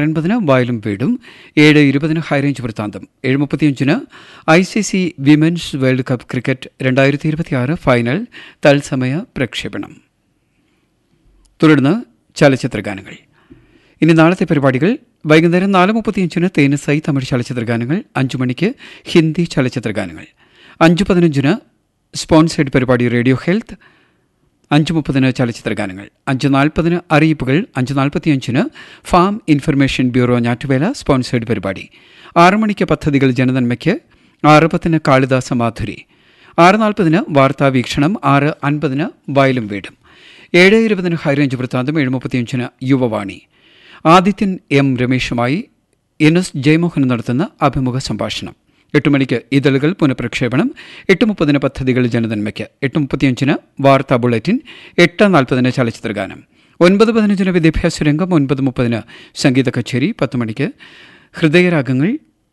എൺപതിന് വയലും വീടും ഏഴ് ഇരുപതിന് ഹൈറേഞ്ച് വൃത്താന്തം ഏഴ് മുപ്പത്തിയഞ്ചിന് I C C women's world cup cricket രണ്ടായിരത്തി ഇരുപത്തിയാറ് ഫൈനൽ തത്സമയ പ്രക്ഷേപണം തുടർന്ന് ചലച്ചിത്ര ഗാനങ്ങൾ ഇനി നാളത്തെ പരിപാടികൾ വൈകുന്നേരം നാല് മുപ്പത്തിയഞ്ചിന് തേനസൈ തമിഴ് ചലച്ചിത്ര ഗാനങ്ങൾ അഞ്ചു മണിക്ക് ഹിന്ദി ചലച്ചിത്ര ഗാനങ്ങൾ അഞ്ചു പതിനഞ്ചിന് സ്പോൺസേഡ് പരിപാടി റേഡിയോ ഹെൽത്ത് അഞ്ച് മുപ്പതിന് ചലച്ചിത്ര ഗാനങ്ങൾ അഞ്ച് നാൽപ്പതിന് അറിയിപ്പുകൾ അഞ്ച് നാൽപ്പത്തിയഞ്ചിന് ഫാം ഇൻഫർമേഷൻ ബ്യൂറോ ഞാറ്റുവേല സ്പോൺസേഡ് പരിപാടി ആറ് മണിക്ക് പദ്ധതികൾ ജനനന്മയ്ക്ക് ആറ് പത്തിന് കാളിദാസ മാധുരി ആറ് നാൽപ്പതിന് വാർത്താ വീക്ഷണം ആറ് അൻപതിന് വയലും വീടും ഏഴ് ഇരുപതിന് ഹൈറേഞ്ച് വൃത്താന്തം ഏഴ് മുപ്പത്തിയഞ്ചിന് യുവവാണി ആദിത്യൻ എം രമേശുമായി എൻ എസ് ജയമോഹൻ നടത്തുന്ന അഭിമുഖ സംഭാഷണം എട്ട് മണിക്ക് ഇതളുകൾ പുനഃപ്രക്ഷേപണം എട്ട് മുപ്പതിന് പദ്ധതികൾ ജനനന്മയ്ക്ക് എട്ട് മുപ്പത്തിയഞ്ചിന് വാർത്താ ബുള്ളറ്റിൻ എട്ട് നാൽപ്പതിന് ചലച്ചിത്രഗാനം ഒൻപത് പതിനഞ്ചിന് വിദ്യാഭ്യാസ രംഗം ഒൻപത് മുപ്പതിന് സംഗീത കച്ചേരി പത്ത് മണിക്ക് ഹൃദയരാഗങ്ങൾ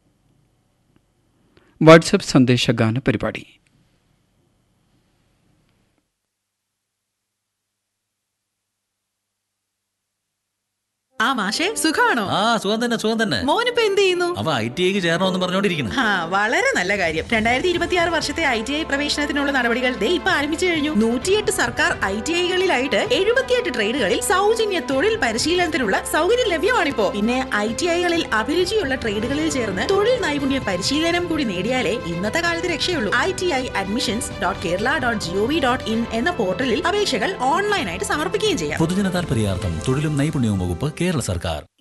വാട്സപ്പ് സന്ദേശഗാന പരിപാടി ആ മാഷെ സുഖാണോ ആ സുഖം തന്നെ സുഖം തന്നെ മോനിപ്പോ എന്ത് ചെയ്യുന്നു അവ ഐ ടി ഐക്ക് ചേരണമെന്ന് പറഞ്ഞോണ്ടിരിക്കുന്നു ആ വളരെ നല്ല കാര്യം രണ്ടായിരത്തി ഇരുപത്തി ആറ് വർഷത്തെ ഐ ടി ഐ പ്രവേശനത്തിനുള്ള നടപടികൾ ദേ ഇപ്പൊ ആരംഭിച്ചു കഴിഞ്ഞു നൂറ്റിയെട്ട് സർക്കാർ ഐ ടി ഐകളിലായിട്ട് എഴുപത്തിയെട്ട് ട്രേഡുകളിൽ സൗജന്യ തൊഴിൽ പരിശീലനത്തിനുള്ള സൗകര്യം ലഭ്യമാണിപ്പോ പിന്നെ ഐ ടി ഐകളിൽ അഭിരുചിയുള്ള ട്രേഡുകളിൽ ചേർന്ന് തൊഴിൽ നൈപുണ്യ പരിശീലനം കൂടി നേടിയാലേ ഇന്നത്തെ കാലത്ത് രക്ഷയുള്ളൂ I T I admissions dot Kerala dot G O V dot in എന്ന പോർട്ടലിൽ അപേക്ഷകൾ ഓൺലൈനായിട്ട് സമർപ്പിക്കുകയും ചെയ്യാം പൊതുജന താൽപര്യാർത്ഥം തൊഴിലും നൈപുണ്യവും വകുപ്പ് കേരള സർക്കാർ